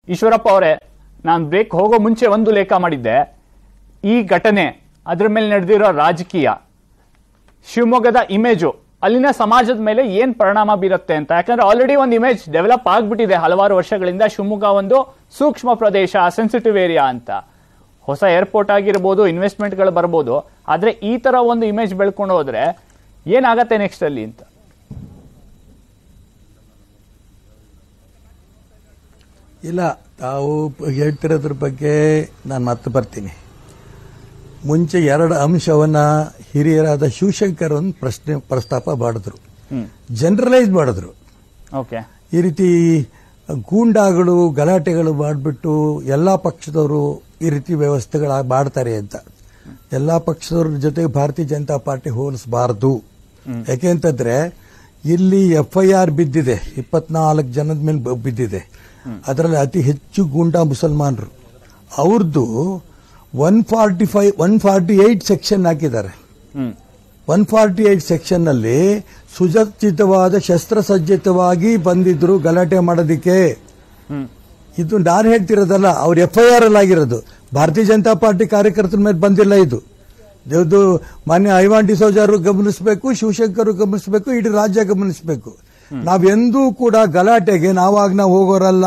ಈಶ್ವರಪ್ಪ ಅವರೇ ನಾನು ಬ್ರೇಕ್ ಹೋಗೋ ಮುಂಚೆ ಒಂದು ಲೇಖ ಮಾಡಿದ್ದೆ ಈ ಘಟನೆ ಅದ್ರ ಮೇಲೆ ನಡೆದಿರೋ ರಾಜಕೀಯ ಶಿವಮೊಗ್ಗದ ಇಮೇಜು ಅಲ್ಲಿನ ಸಮಾಜದ ಮೇಲೆ ಏನ್ ಪರಿಣಾಮ ಬೀರುತ್ತೆ ಅಂತ ಯಾಕಂದ್ರೆ ಆಲ್ರೆಡಿ ಒಂದು ಇಮೇಜ್ ಡೆವಲಪ್ ಆಗ್ಬಿಟ್ಟಿದೆ ಹಲವಾರು ವರ್ಷಗಳಿಂದ ಶಿವಮೊಗ್ಗ ಒಂದು ಸೂಕ್ಷ್ಮ ಪ್ರದೇಶ ಸೆನ್ಸಿಟಿವ್ ಏರಿಯಾ ಅಂತ ಹೊಸ ಏರ್ಪೋರ್ಟ್ ಆಗಿರ್ಬೋದು ಇನ್ವೆಸ್ಟ್ಮೆಂಟ್ಗಳು ಬರ್ಬೋದು ಆದ್ರೆ ಈ ತರ ಒಂದು ಇಮೇಜ್ ಬೆಳ್ಕೊಂಡು ಹೋದ್ರೆ ಏನಾಗತ್ತೆ ನೆಕ್ಸ್ಟ್ ಅಲ್ಲಿ ಅಂತ ಇಲ್ಲ ತಾವು ಹೇಳ್ತಿರೋದ್ರ ಬಗ್ಗೆ ನಾನು ಮತ್ತೆ ಬರ್ತೀನಿ ಮುಂಚೆ ಎರಡು ಅಂಶವನ್ನ ಹಿರಿಯರಾದ ಶಿವಶಂಕರ್ ಒಂದು ಪ್ರಶ್ನೆ ಪ್ರಸ್ತಾಪ ಮಾಡಿದ್ರು ಜನರಲೈಸ್ ಮಾಡಿದ್ರು ಓಕೆ ಈ ರೀತಿ ಗೂಂಡಾಗಳು ಗಲಾಟೆಗಳು ಮಾಡಿಬಿಟ್ಟು ಎಲ್ಲ ಪಕ್ಷದವರು ಈ ರೀತಿ ವ್ಯವಸ್ಥೆಗಳ ಮಾಡ್ತಾರೆ ಅಂತ ಎಲ್ಲ ಪಕ್ಷದವ್ರ ಜೊತೆಗೆ ಭಾರತೀಯ ಜನತಾ ಪಾರ್ಟಿ ಹೋಲಿಸಬಾರದು ಯಾಕೆಂತಂದ್ರೆ ಇಲ್ಲಿ ಎಫ್ ಐ ಆರ್ ಬಿದ್ದಿದೆ ಇಪ್ಪತ್ನಾಲ್ಕು ಜನದ ಮೇಲೆ ಬ- ಬಿದ್ದಿದೆ ಅದರಲ್ಲಿ ಅತಿ ಹೆಚ್ಚು ಗೂಂಡಾ ಮುಸಲ್ಮಾನರು ಅವ್ರದ್ದು one forty five one forty eight section ಹಾಕಿದ್ದಾರೆ ಹ್ಮ್ ಒನ್ ಫಾರ್ಟಿ ಏಟ್ ಸೆಕ್ಷನ್ ನಲ್ಲಿ ಸುಸಜ್ಜಿತವಾದ ಶಸ್ತ್ರಸಜ್ಜಿತವಾಗಿ ಬಂದಿದ್ರು ಗಲಾಟೆ ಮಾಡೋದಿಕ್ಕೆ ಹ್ಮ್ ಇದು ನಾನು ಹೇಳ್ತಿರೋದಲ್ಲ ಅವ್ರ ಎಫ್ ಐ ಆರ್ ಅಲ್ಲಿ ಆಗಿರೋದು ಭಾರತೀಯ ಜನತಾ ಪಾರ್ಟಿ ಕಾರ್ಯಕರ್ತರ ಮೇಲೆ ಬಂದಿಲ್ಲ ಇದು ಇದು ಮಾನ್ಯ ಐವಾನ್ ಡಿಸೋಜಾರು ಗಮನಿಸಬೇಕು ಶಿವಶಂಕರ್ ಗಮನಿಸಬೇಕು ಇಡೀ ರಾಜ್ಯ ಗಮನಿಸಬೇಕು ನಾವೆಂದೂ ಕೂಡ ಗಲಾಟೆಗೆ ನಾವಾಗ ನಾವು ಹೋಗೋರಲ್ಲ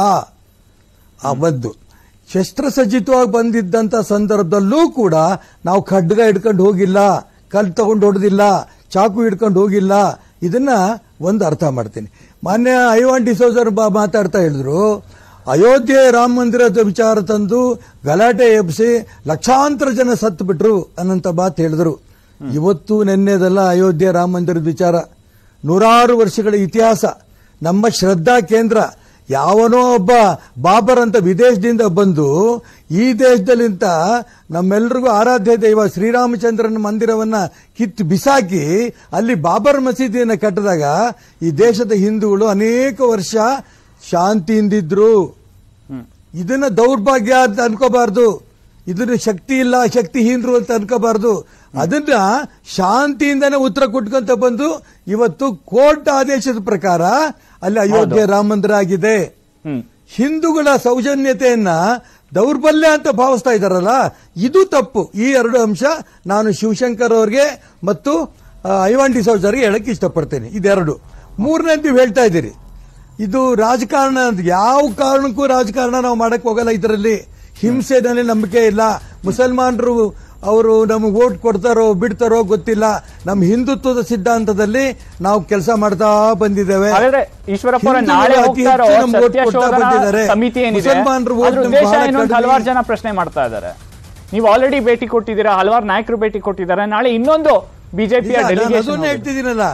ಆ ಒಂದು ಶಸ್ತ್ರಸಜ್ಜಿತವಾಗಿ ಬಂದಿದ್ದಂತ ಸಂದರ್ಭದಲ್ಲೂ ಕೂಡ ನಾವು ಖಡ್ಗ ಹಿಡ್ಕೊಂಡು ಹೋಗಿಲ್ಲ ಕಲ್ ತಗೊಂಡು ಹೊಡೆದಿಲ್ಲ ಚಾಕು ಹಿಡ್ಕೊಂಡು ಹೋಗಿಲ್ಲ ಇದನ್ನ ಒಂದು ಅರ್ಥ ಮಾಡ್ತೀನಿ ಮಾನ್ಯ ಐವಾನ್ ಡಿಸೋಜರ್ ಬಾ ಮಾತಾಡ್ತಾ ಹೇಳಿದ್ರು ಅಯೋಧ್ಯೆ ರಾಮ ಮಂದಿರದ ವಿಚಾರ ತಂದು ಗಲಾಟೆ ಎಬ್ಸಿ ಲಕ್ಷಾಂತರ ಜನ ಸತ್ತು ಬಿಟ್ರು ಅನ್ನಂತ ಮಾತು ಹೇಳಿದ್ರು ಇವತ್ತು ನೆನ್ನೆದಲ್ಲ ಅಯೋಧ್ಯೆ ರಾಮ ಮಂದಿರದ ವಿಚಾರ ನೂರಾರು ವರ್ಷಗಳ ಇತಿಹಾಸ ನಮ್ಮ ಶ್ರದ್ಧಾ ಕೇಂದ್ರ ಯಾವನೋ ಒಬ್ಬ ಬಾಬರ್ ಅಂತ ವಿದೇಶದಿಂದ ಬಂದು ಈ ದೇಶದಲ್ಲಿಂತ ನಮ್ಮೆಲ್ರಿಗೂ ಆರಾಧ್ಯ ದೈವ ಶ್ರೀರಾಮಚಂದ್ರನ ಮಂದಿರವನ್ನ ಕಿತ್ತು ಬಿಸಾಕಿ ಅಲ್ಲಿ ಬಾಬರ್ ಮಸೀದಿಯನ್ನು ಕಟ್ಟಿದಾಗ ಈ ದೇಶದ ಹಿಂದೂಗಳು ಅನೇಕ ವರ್ಷ ಶಾಂತಿಯಿಂದಿದ್ರು ಇದನ್ನ ದೌರ್ಭಾಗ್ಯ ಅಂತ ಅನ್ಕೋಬಾರ್ದು ಇದನ್ನ ಶಕ್ತಿ ಇಲ್ಲ ಶಕ್ತಿಹೀನರು ಅಂತ ಅನ್ಕೋಬಾರ್ದು ಅದನ್ನ ಶಾಂತಿಯಿಂದನೇ ಉತ್ತರ ಕೊಟ್ಕೊಂತ ಬಂದು ಇವತ್ತು ಕೋರ್ಟ್ ಆದೇಶದ ಪ್ರಕಾರ ಅಲ್ಲಿ ಅಯೋಧ್ಯೆ ರಾಮ ಮಂದಿರ ಆಗಿದೆ ಹ್ಮ್ ಹಿಂದೂಗಳ ಸೌಜನ್ಯತೆಯನ್ನ ದೌರ್ಬಲ್ಯ ಅಂತ ಭಾವಿಸ್ತಾ ಇದ್ದಾರಲ್ಲ ಇದು ತಪ್ಪು ಈ ಎರಡು ಅಂಶ ನಾನು ಶಿವಶಂಕರ್ ಅವ್ರಿಗೆ ಮತ್ತು ಆ, ಐವಾನ್ ಡಿಸೋಜರ್ಗೆ ಹೇಳಕ್ ಇಷ್ಟಪಡ್ತೇನೆ ಇದೆರಡು ಮೂರನೇದು ನೀವು ಹೇಳ್ತಾ ಇದ್ದೀರಿ ಇದು ರಾಜಕಾರಣ ಅಂತ ಯಾವ ಕಾರಣಕ್ಕೂ ರಾಜಕಾರಣ ನಾವು ಮಾಡಕ್ ಹೋಗಲ್ಲ ಇದರಲ್ಲಿ ಹಿಂಸೆನಲ್ಲಿ ನಂಬಿಕೆ ಇಲ್ಲ ಮುಸಲ್ಮಾನರು ಅವರು ನಮಗೆ ಓಟ್ ಕೊಡ್ತಾರೋ ಬಿಡ್ತಾರೋ ಗೊತ್ತಿಲ್ಲ ನಮ್ಮ ಹಿಂದುತ್ವದ ಸಿದ್ಧಾಂತದಲ್ಲಿ ನಾವು ಕೆಲಸ ಮಾಡ್ತಾ ಬಂದಿದ್ದೇವೆ ಹಾಗಾದ್ರೆ ಈಶ್ವರಪ್ಪ ಅವರೇ ಹಿಂದೂಗಳು ನಾಳೆ ಅತಿ ಹೋಗ್ತಾ ಇರೋ ಹೆಚ್ಚು ನಮ್ಗೆ vote ಕೊಡ್ತಾ ಸತ್ಯಶೋಧನಾ ಬಂದಿದ್ದಾರೆ. ಸಮಿತಿ ಏನಿದೆ ಮುಸಲ್ಮಾನರು vote ಅದ್ರ ನಮ್ಗೆ ಉದ್ದೇಶ ಬಹಳ ಏನು ಅಂತ ಕಡಿಮೆ. ಹಲವಾರು ಜನ ಪ್ರಶ್ನೆ ಮಾಡ್ತಾ ಇದ್ದಾರೆ ನೀವು ಆಲ್ರೆಡಿ ಭೇಟಿ ಕೊಟ್ಟಿದ್ದೀರಾ ಹಲವಾರು ನಾಯಕರು ಭೇಟಿ ಕೊಟ್ಟಿದ್ದಾರೆ ನಾಳೆ ಇನ್ನೊಂದು ಬಿಜೆಪಿಯ ನಿಜ, ನಾನು ಡೆಲಿಗೇಷನ್ ಅದನ್ನೇ ಹೇಳ್ತಿದ್ದೀನಲ್ಲ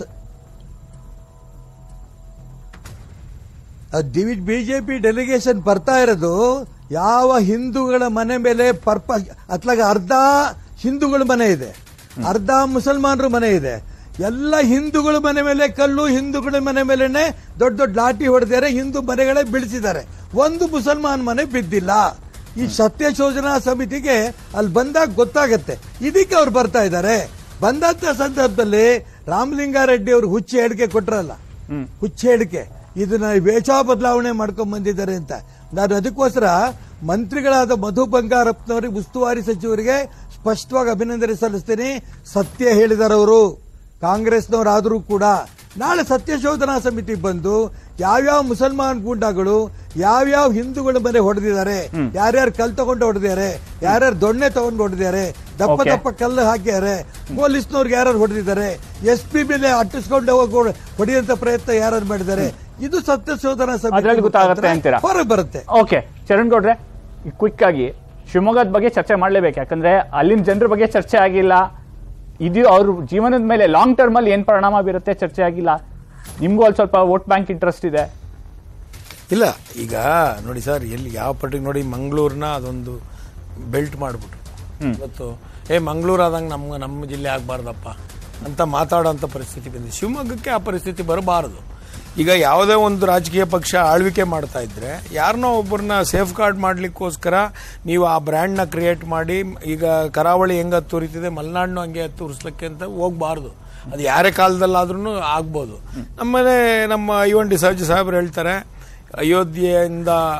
ಬಿಜೆಪಿ ಡೆಲಿಗೇಷನ್ ಬರ್ತಾ ಇರೋದು ಯಾವ ಹಿಂದೂಗಳ ಮನೆ ಮೇಲೆ ಪರ್ಪ ಅತ್ಲಾಗ ಅರ್ಧ ಹಿಂದೂಗಳ ಮನೆ ಇದೆ ಅರ್ಧ ಮುಸಲ್ಮಾನರ ಮನೆ ಇದೆ ಎಲ್ಲ ಹಿಂದೂಗಳ ಮನೆ ಮೇಲೆ ಕಲ್ಲು ಹಿಂದೂಗಳ ಮನೆ ಮೇಲೆನೆ ದೊಡ್ಡ ದೊಡ್ಡ ಲಾಠಿ ಹೊಡೆದಿದ್ದಾರೆ ಹಿಂದೂ ಮನೆಗಳೇ ಬೀಳಿಸಿದ್ದಾರೆ ಒಂದು ಮುಸಲ್ಮಾನ್ ಮನೆ ಬಿದ್ದಿಲ್ಲ ಈ ಸತ್ಯಶೋಧನಾ ಸಮಿತಿಗೆ ಅಲ್ಲಿ ಬಂದಾಗ ಗೊತ್ತಾಗತ್ತೆ ಇದಕ್ಕೆ ಅವ್ರು ಬರ್ತಾ ಇದ್ದಾರೆ ಬಂದಂತ ಸಂದರ್ಭದಲ್ಲಿ ರಾಮಲಿಂಗಾರೆಡ್ಡಿ ಅವರು ಹುಚ್ಚ ಹೇಳಿಕೆ ಕೊಟ್ರಲ್ಲ ಹುಚ್ಚ ಹೇಳಿಕೆ ಇದನ್ನ ವೇಷ ಬದಲಾವಣೆ ಮಾಡ್ಕೊಂಡ್ ಬಂದಿದ್ದಾರೆ ಅಂತ ನಾನು ಅದಕ್ಕೋಸ್ಕರ ಮಂತ್ರಿಗಳಾದ ಮಧು ಬಂಗಾರಪ್ಪನವರಿಗೆ ಉಸ್ತುವಾರಿ ಸಚಿವರಿಗೆ ಸ್ಪಷ್ಟವಾಗಿ ಅಭಿನಂದನೆ ಸಲ್ಲಿಸ್ತೀನಿ ಸತ್ಯ ಹೇಳಿದಾರವರು ಕಾಂಗ್ರೆಸ್ನವರಾದರೂ ಕೂಡ ನಾಳೆ ಸತ್ಯಶೋಧನಾ ಸಮಿತಿ ಬಂದು ಯಾವ್ಯಾವ ಮುಸಲ್ಮಾನ್ ಗೂಂಡಾಗಳು ಯಾವ್ಯಾವ ಹಿಂದೂಗಳ ಮನೆ ಹೊಡೆದಿದ್ದಾರೆ ಯಾರ್ಯಾರು ಕಲ್ ತಗೊಂಡು ಹೊಡೆದಿದ್ದಾರೆ ಯಾರ್ಯಾರು ದೊಣ್ಣೆ ತಗೊಂಡು ಹೊಡೆದಿದ್ದಾರೆ ದಪ್ಪ Okay. ದಪ್ಪ ಕಲ್ಲು ಹಾಕಿದ್ದಾರೆ ಪೊಲೀಸ್ನವ್ರಿಗೆ ಯಾರು ಹೊಡೆದಿದ್ದಾರೆ ಎಸ್ ಪಿ ಮೇಲೆ ಅಟ್ಟಿಸ್ಕೊಂಡು ಹೋಗಿ ಹೊಡೆಯುವಂತ ಪ್ರಯತ್ನ ಯಾರು ಮಾಡಿದ್ದಾರೆ ಇದು ಸತ್ಯಶೋಧನಾ ಅದ್ರಲ್ಲಿ ಗೊತ್ತಾಗತ್ತೆ ಅಂತೀರಾ? ಹೊರಗೆ ಬರುತ್ತೆ ಓಕೆ ಚರಣ್ ಗೌಡ್ರೆ ಕ್ವಿಕ್ ಆಗಿ ಶಿವಮೊಗ್ಗದ ಬಗ್ಗೆ ಚರ್ಚೆ ಮಾಡ್ಲೇಬೇಕು ಯಾಕಂದ್ರೆ ಅಲ್ಲಿನ ಜನರ ಬಗ್ಗೆ ಚರ್ಚೆ ಆಗಿಲ್ಲ ಇದು ಅವ್ರ ಜೀವನದ ಮೇಲೆ ಲಾಂಗ್ ಟರ್ಮ್ ಅಲ್ಲಿ ಏನ್ ಪರಿಣಾಮ ಬೀರುತ್ತೆ ಚರ್ಚೆ ಆಗಿಲ್ಲ ನಿಮ್ಗೂ ಅಲ್ಲಿ ಸ್ವಲ್ಪ ವೋಟ್ ಬ್ಯಾಂಕ್ ಇಂಟ್ರೆಸ್ಟ್ ಇದೆ ಇಲ್ಲ ಈಗ ನೋಡಿ ಸರ್ ಎಲ್ಲಿ ಯಾವ ಪಟ್ಟಿಗೆ ನೋಡಿ ಮಂಗಳೂರನ್ನ ಅದೊಂದು ಬೆಲ್ಟ್ ಮಾಡಿಬಿಟ್ರು ಇವತ್ತು ಏ ಮಂಗಳೂರು ಆದಂಗೆ ನಮ್ಗೆ ನಮ್ಮ ಜಿಲ್ಲೆ ಆಗಬಾರ್ದಪ್ಪ ಅಂತ ಮಾತಾಡೋಂಥ ಪರಿಸ್ಥಿತಿ ಬಂದಿದೆ ಶಿವಮೊಗ್ಗಕ್ಕೆ ಆ ಪರಿಸ್ಥಿತಿ ಬರಬಾರದು ಈಗ ಯಾವುದೇ ಒಂದು ರಾಜಕೀಯ ಪಕ್ಷ ಆಳ್ವಿಕೆ ಮಾಡ್ತಾ ಇದ್ರೆ ಯಾರನ್ನೋ ಒಬ್ಬರನ್ನ ಸೇಫ್ ಗಾರ್ಡ್ ಮಾಡ್ಲಿಕ್ಕೋಸ್ಕರ ನೀವು ಆ ಬ್ರ್ಯಾಂಡ್ನ ಕ್ರಿಯೇಟ್ ಮಾಡಿ ಈಗ ಕರಾವಳಿ ಹೆಂಗೆ ಹತ್ತುರಿತಿದೆ ಮಲೆನಾಡನ್ನು ಹಂಗೆ ಹತ್ತುರಿಸ್ಲಿಕ್ಕೆ ಅಂತ ಹೋಗ್ಬಾರ್ದು ಅದು ಯಾರೇ ಕಾಲದಲ್ಲಾದ್ರೂ ಆಗ್ಬೋದು ನಮ್ಮನೆ ನಮ್ಮ ಐವನ್ ಡಿ ಸಾಜಿ ಸಾಹೇಬ್ರು ಹೇಳ್ತಾರೆ ಅಯೋಧ್ಯೆಯಿಂದ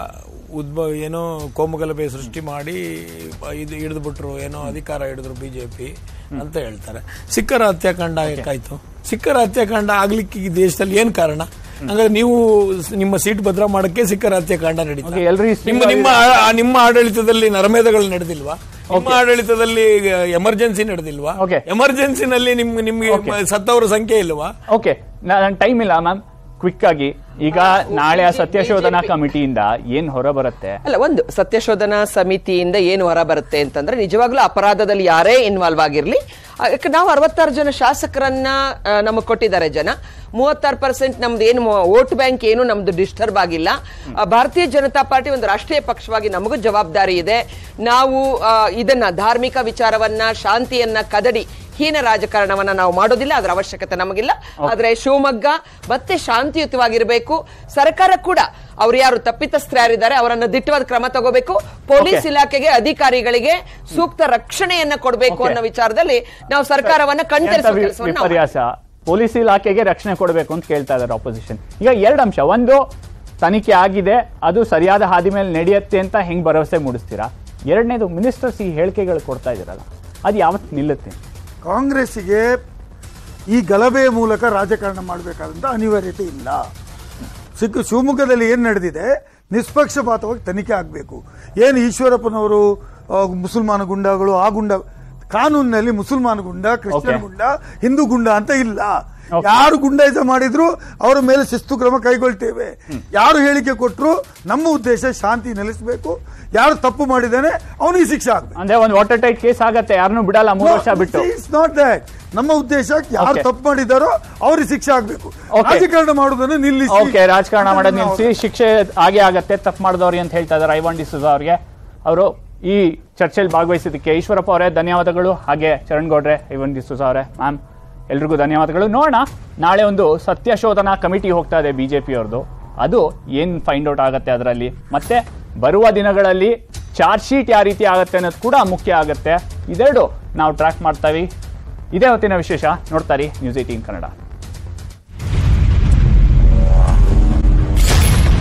ಉದ್ಭವ ಏನೋ ಕೋಮುಗಲಭೆ ಸೃಷ್ಟಿ ಮಾಡಿ ಇದು ಹಿಡಿದು ಬಿಟ್ರು ಏನೋ ಅಧಿಕಾರ ಹಿಡಿದ್ರು ಬಿಜೆಪಿ ಅಂತ ಹೇಳ್ತಾರೆ ಸಿಕ್ಕರ ಹತ್ಯಾಕಾಂಡ ಯಾಕಾಯ್ತು ಸಿಕ್ಕರ ಹತ್ಯಾಕಾಂಡ ಆಗ್ಲಿಕ್ಕೆ ಈ ದೇಶದಲ್ಲಿ ಏನ್ ಕಾರಣ ಹಂಗಾದ್ರೆ ನೀವು ಸ್- ನಿಮ್ಮ ಸೀಟ್ ಭದ್ರ ಮಾಡಕ್ಕೆ ಸಿಕ್ಕರ ಹತ್ಯಾಕಾಂಡ ನಡೀತಾ Okay, ಎಲ್ರೂ ಈ ನಿಮ್ಮ ನಿಮ್ಮ ಆ- ನಿಮ್ಮ ಆಡಳಿತದಲ್ಲಿ ನರಮೇಧಗಳು ನಡೆದಿಲ್ವಾ ನಿಮ್ಮ ಆಡಳಿತದಲ್ಲಿ ಎಮರ್ಜೆನ್ಸಿ ನಡೆದಿಲ್ವಾ Okay. ಎಮರ್ಜೆನ್ಸಿನಲ್ಲಿ ನಿಮ್ ನಿಮ್ಗೆ ಸತ್ತವರ ಸಂಖ್ಯೆ ಇಲ್ವಾ ಓಕೆ ನನ್ನ ಟೈಮ್ ಇಲ್ಲ ಮ್ಯಾಮ್ ಕ್ವಿಕ್ ಆಗಿ ಈಗ ನಾಳೆ ಆ ಸತ್ಯಶೋಧನಾ ಕಮಿಟಿಯಿಂದ ಏನ್ ಹೊರ ಬರುತ್ತೆ ಅಲ್ಲ ಒಂದು ಸತ್ಯಶೋಧನಾ ಸಮಿತಿಯಿಂದ ಏನು ಹೊರ ಬರುತ್ತೆ ಅಂತಂದ್ರೆ ನಿಜವಾಗ್ಲೂ ಅಪರಾಧದಲ್ಲಿ ಯಾರೇ ಇನ್ವಾಲ್ವ್ ಆಗಿರ್ಲಿ ಆ, ಯಾಕೆ ನಾವು ಅರವತ್ತಾರು ಜನ ಶಾಸಕರನ್ನ ನಮಗೆ ಕೊಟ್ಟಿದ್ದಾರೆ ಜನ ಮೂವತ್ತಾರು ಪರ್ಸೆಂಟ್ ನಮ್ದು ಏನು ವೋಟ್ ಬ್ಯಾಂಕ್ ಏನು ನಮ್ದು ಡಿಸ್ಟರ್ಬ್ ಆಗಿಲ್ಲ ಆ, ಭಾರತೀಯ ಜನತಾ ಪಾರ್ಟಿ ಒಂದು ರಾಷ್ಟ್ರೀಯ ಪಕ್ಷವಾಗಿ ನಮಗೂ ಜವಾಬ್ದಾರಿ ಇದೆ ನಾವು ಆ, ಇದನ್ನ ಧಾರ್ಮಿಕ ವಿಚಾರವನ್ನ ಶಾಂತಿಯನ್ನ ಕದಡಿ ಹೀನ ರಾಜಕಾರಣವನ್ನ ನಾವು ಮಾಡೋದಿಲ್ಲ ಅದರ ಅವಶ್ಯಕತೆ ನಮಗಿಲ್ಲ ಆದ್ರೆ ಶಿವಮೊಗ್ಗ ಮತ್ತೆ ಶಾಂತಿಯುತವಾಗಿರಬೇಕು ಸರ್ಕಾರ ಕೂಡ ಅವ್ರು ಯಾರು ತಪ್ಪಿತಸ್ಥರಾರಿದ್ದಾರೆ ಅವರನ್ನ ದಿಟ್ಟವಾದ ಕ್ರಮ ತಗೋಬೇಕು ಪೊಲೀಸ್ Okay. ಇಲಾಖೆಗೆ ಅಧಿಕಾರಿಗಳಿಗೆ ಸೂಕ್ತ ರಕ್ಷಣೆಯನ್ನ ಕೊಡಬೇಕು Okay. ಅನ್ನೋ ವಿಚಾರದಲ್ಲಿ ನಾವು ಸರ್ಕಾರವನ್ನ ಎಂತ ಕಣ್ತರಿಸುವ ವಿ- ಕೆಲಸವನ್ನ ನಾವು ವಿಪರ್ಯಾಸ ಪೊಲೀಸ್ ಇಲಾಖೆಗೆ ರಕ್ಷಣೆ ಕೊಡಬೇಕು ಅಂತ ಕೇಳ್ತಾ ಇದ್ದಾರೆ ಆಪೋಸಿಷನ್ ಈಗ ಎರಡು ಅಂಶ ಒಂದು ತನಿಖೆ ಆಗಿದೆ ಅದು ಸರಿಯಾದ ಹಾದಿ ಮೇಲೆ ನಡೆಯುತ್ತೆ ಅಂತ ಹೆಂಗ್ ಭರವಸೆ ಮೂಡಿಸ್ತೀರಾ ಎರಡನೇದು ಮಿನಿಸ್ಟರ್ಸ್ ಈ ಹೇಳಿಕೆಗಳು ಕೊಡ್ತಾ ಇದ್ದೀರಲ್ಲ ಅದು ಯಾವತ್ತು ನಿಲ್ಲುತ್ತೆ ಕಾಂಗ್ರೆಸ್ಸಿಗೆ ಈ ಗಲಭೆಯ ಮೂಲಕ ರಾಜಕಾರಣ ಮಾಡಬೇಕಾದಂತ ಅನಿವಾರ್ಯತೆ ಇಲ್ಲ ಸಿಕ್ಕ ಶಿವಮೊಗ್ಗದಲ್ಲಿ ಏನು ನಡೆದಿದೆ ನಿಷ್ಪಕ್ಷಪಾತವಾಗಿ ತನಿಖೆ ಆಗಬೇಕು ಏನು ಈಶ್ವರಪ್ಪನವರು ಆ, ಮುಸಲ್ಮಾನ ಗುಂಡಗಳು ಆ ಗುಂಡ ಕಾನೂನಿನಲ್ಲಿ ಮುಸಲ್ಮಾನ ಗುಂಡ ಕ್ರಿಶ್ಚಿಯನ್ Okay. ಗುಂಡ ಹಿಂದೂ ಗುಂಡ ಅಂತ ಇಲ್ಲ Okay. ಯಾರು ಗುಂಡಾಯಿಸ ಮಾಡಿದ್ರು ಅವರ ಮೇಲೆ ಶಿಸ್ತು ಕ್ರಮ ಕೈಗೊಳ್ತೇವೆ ಯಾರು ಹೇಳಿಕೆ ಕೊಟ್ಟರು ನಮ್ಮ ಉದ್ದೇಶ ಶಾಂತಿ ನೆಲೆಸಬೇಕು ಯಾರು ತಪ್ಪು ಮಾಡಿದ್ದಾನೆ ಅವನಿಗೆ ಶಿಕ್ಷೆ ಆಗ್ಬೇಕು ಅಂದ್ರೆ ಒಂದು ವಾಟರ್ ಟೈಟ್ ಕೇಸ್ ಆಗತ್ತೆ ಯಾರನ್ನೂ ಬಿಡಲ್ಲ ಮೂರು ವರ್ಷ ಬಿಟ್ಟು ಇಟ್ಸ್ ನಾಟ್ ದಟ್ ನಮ್ಮ ಉದ್ದೇಶ ಯಾರು Okay. ತಪ್ಪು ಮಾಡಿದಾರೋ ಅವ್ರಿಗೆ ಶಿಕ್ಷೆ ಆಗ್ಬೇಕು Okay. ರಾಜಕಾರಣ ಮಾಡೋದನ್ನು ನಿಲ್ಲಿಸಿ ಓಕೆ ರಾಜಕಾರಣ ಮಾಡೋದು ಅದನ್ನ ನಿಲ್ಲಿಸಿ ಶಿಕ್ಷೆ ಹಾಗೆ ಆಗತ್ತೆ ತಪ್ಪು ಮಾಡಿದವ್ರಿಗೆ ಅಂತ ಹೇಳ್ತಾ ಇದ್ದಾರೆ ಐವಾನ್ ಡಿಸೋಜಾ ಅವ್ರಿಗೆ ಅವರು ಈ ಚರ್ಚೆಯಲ್ಲಿ ಭಾಗವಹಿಸಿದ್ದಕ್ಕೆ ಈಶ್ವರಪ್ಪ ಅವರೇ ಧನ್ಯವಾದಗಳು ಹಾಗೆ ಚರಣ್ ಗೌಡ್ರೆ ಐವನ್ ಡಿಸೋಜಾ ಅವರೇ ಮ್ಯಾಮ್ ಎಲ್ರಿಗೂ ಧನ್ಯವಾದಗಳು ನೋಡೋಣ ನಾಳೆ ಒಂದು ಸತ್ಯಶೋಧನಾ ಕಮಿಟಿ ಹೋಗ್ತಾ ಇದೆ ಬಿಜೆಪಿ ಅವ್ರದ್ದು ಅದು ಏನ್ ಫೈಂಡ್ ಔಟ್ ಆಗುತ್ತೆ ಅದರಲ್ಲಿ ಮತ್ತೆ ಬರುವ ದಿನಗಳಲ್ಲಿ ಚಾರ್ಜ್ ಶೀಟ್ ಯಾವ ರೀತಿ ಆಗುತ್ತೆ ಅನ್ನೋದು ಕೂಡ ಮುಖ್ಯ ಆಗುತ್ತೆ ಇದೆರಡು ನಾವು ಟ್ರ್ಯಾಕ್ ಮಾಡ್ತಾವಿ ಇದೇ ಹೊತ್ತಿನ ವಿಶೇಷ ನೋಡ್ತಾರಿ ನ್ಯೂಸ್ ಏಟೀನ್ ಕನ್ನಡ